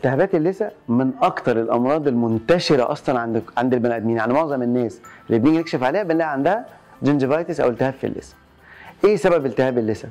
التهابات اللثه من اكتر الامراض المنتشره اصلا عند عند البني ادمين يعني معظم الناس اللي بنيجي نكشف عليها بنلاقي عندها جنجفايتس او التهاب في اللثه ايه سبب التهاب اللثه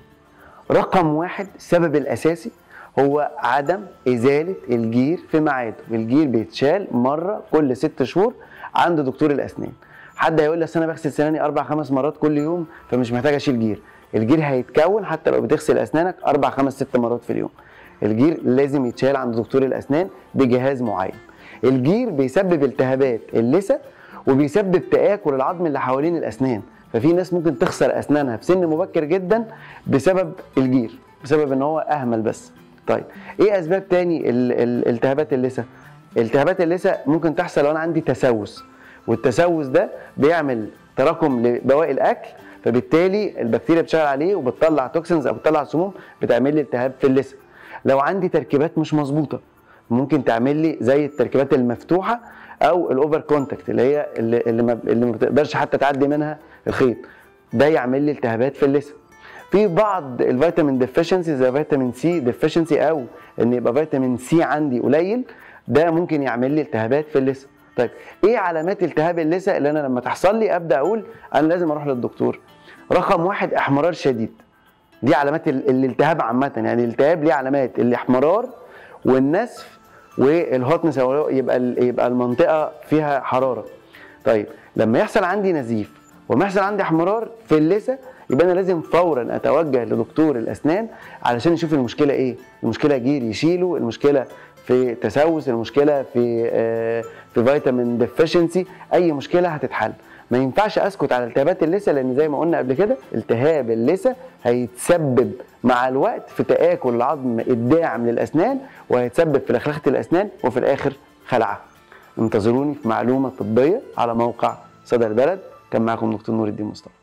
رقم واحد السبب الاساسي هو عدم ازاله الجير في ميعاده الجير بيتشال مره كل ست شهور عند دكتور الاسنان حد هيقول لي أصل انا بغسل سناني اربع خمس مرات كل يوم فمش محتاج اشيل جير الجير هيتكون حتى لو بتغسل اسنانك اربع خمس ست مرات في اليوم الجير لازم يتشال عند دكتور الاسنان بجهاز معين الجير بيسبب التهابات اللثه وبيسبب تاكل العظم اللي حوالين الاسنان ففي ناس ممكن تخسر اسنانها في سن مبكر جدا بسبب الجير بسبب ان هو اهمل بس طيب ايه اسباب تاني ال- ال- التهابات اللثه التهابات اللثه ممكن تحصل لو انا عندي تسوس والتسوس ده بيعمل تراكم لبواقي الاكل فبالتالي البكتيريا بتشتغل عليه وبتطلع توكسنز او بتطلع سموم بتعمل لي التهاب في اللثه لو عندي تركيبات مش مظبوطه ممكن تعمل لي زي التركيبات المفتوحه او الاوفر كونتاكت اللي هي اللي اللي ما, اللي ما بتقدرش حتى تعدي منها الخيط ده يعمل لي التهابات في اللثه في بعض الفيتامين ديفيشنسي زي فيتامين سي ديفيشنسي او ان يبقى فيتامين سي عندي قليل ده ممكن يعمل لي التهابات في اللثه طيب ايه علامات التهاب اللثه اللي انا لما تحصل لي ابدا اقول انا لازم اروح للدكتور رقم واحد احمرار شديد دي علامات ال- الالتهاب عامه يعني الالتهاب ليه علامات الاحمرار والنسف والهوتنس أو يبقى ال- يبقى المنطقه فيها حراره طيب لما يحصل عندي نزيف وما يحصل عندي احمرار في اللثه يبقى انا لازم فورا اتوجه لدكتور الاسنان علشان يشوف المشكله ايه المشكله جير يشيله المشكله في تسوس المشكله في آه، في فيتامين ديفيشنسي اي مشكله هتتحل ما ينفعش اسكت على التهابات اللثه لان زي ما قلنا قبل كده التهاب اللثه هيتسبب مع الوقت في تاكل العظم الداعم للاسنان وهيتسبب في لخلخه الاسنان وفي الاخر خلعها انتظروني في معلومه طبيه على موقع صدى البلد كان معكم دكتور نور الدين مصطفى